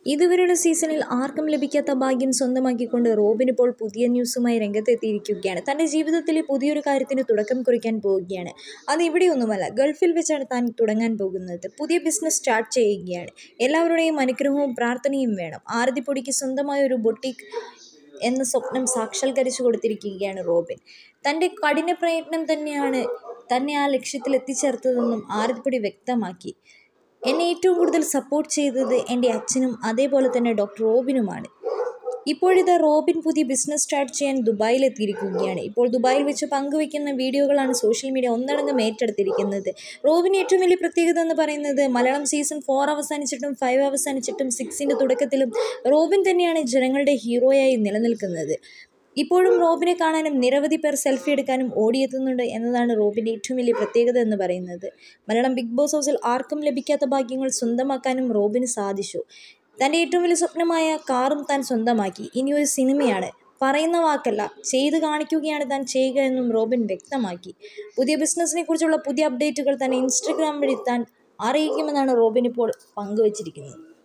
ഇതുവരെയുള്ള സീസണിൽ ആർക്കും ലഭിക്കാത്ത ഭാഗ്യം സ്വന്തമാക്കിക്കൊണ്ട് റോബിൻ ഇപ്പോൾ പുതിയ ന്യൂസുമായി രംഗത്തെത്തിയിരിക്കുകയാണ് തൻ്റെ ജീവിതത്തിലെ പുതിയൊരു കാര്യത്തിന് തുടക്കം കുറിക്കാൻ പോവുകയാണ് അത് ഇവിടെയൊന്നുമല്ല ഗൾഫിൽ വെച്ചാണ് താൻ തുടങ്ങാൻ പോകുന്നത് പുതിയ ബിസിനസ് സ്റ്റാർട്ട് ചെയ്യുകയാണ് എല്ലാവരുടെയും അനുഗ്രഹവും പ്രാർത്ഥനയും വേണം ആരതിപ്പൊടിക്ക് സ്വന്തമായ ഒരു ബൊട്ടിക് എന്ന സ്വപ്നം സാക്ഷാത്കരിച്ചു കൊടുത്തിരിക്കുകയാണ് റോബിൻ തൻ്റെ കഠിന പ്രയത്നം തന്നെയാണ് തന്നെ ആ ലക്ഷ്യത്തിൽ എത്തിച്ചേർത്തതെന്നും ആരതിപ്പൊടി വ്യക്തമാക്കി എന്നെ ഏറ്റവും കൂടുതൽ സപ്പോർട്ട് ചെയ്തത് എൻ്റെ അച്ഛനും അതേപോലെ തന്നെ ഡോക്ടർ റോബിനുമാണ് ഇപ്പോഴിത് റോബിൻ പുതിയ ബിസിനസ് സ്റ്റാർട്ട് ചെയ്യാൻ ദുബായിൽ എത്തിയിരിക്കുകയാണ് ഇപ്പോൾ ദുബായിൽ വെച്ച് പങ്കുവയ്ക്കുന്ന വീഡിയോകളാണ് സോഷ്യൽ മീഡിയ ഒന്നടങ്കം ഏറ്റെടുത്തിരിക്കുന്നത് റോബിന് ഏറ്റവും വലിയ പ്രത്യേകത എന്ന് പറയുന്നത് മലയാളം സീസൺ ഫോർ അവസാനിച്ചിട്ടും ഫൈവ് അവസാനിച്ചിട്ടും സിക്സിൻ്റെ തുടക്കത്തിലും റോബിൻ തന്നെയാണ് ജനങ്ങളുടെ ഹീറോയായി നിലനിൽക്കുന്നത് ഇപ്പോഴും റോബിനെ കാണാനും നിരവധി പേർ സെൽഫി എടുക്കാനും ഓടിയെത്തുന്നുണ്ട് എന്നതാണ് റോബിൻ്റെ ഏറ്റവും വലിയ പ്രത്യേകത എന്ന് പറയുന്നത് മലയാളം ബിഗ് ബോസ് ഹൗസിൽ ആർക്കും ലഭിക്കാത്ത ഭാഗ്യങ്ങൾ സ്വന്തമാക്കാനും റോബിന് സാധിച്ചു തൻ്റെ ഏറ്റവും വലിയ സ്വപ്നമായ കാറും താൻ സ്വന്തമാക്കി ഇനി ഒരു സിനിമയാണ് പറയുന്ന വാക്കല്ല ചെയ്ത് കാണിക്കുകയാണ് താൻ ചെയ്യുക എന്നും റോബിൻ വ്യക്തമാക്കി പുതിയ ബിസിനസ്സിനെ കുറിച്ചുള്ള പുതിയ അപ്ഡേറ്റുകൾ തന്നെ ഇൻസ്റ്റഗ്രാം വഴി താൻ അറിയിക്കുമെന്നാണ് റോബിൻ ഇപ്പോൾ പങ്കുവച്ചിരിക്കുന്നത്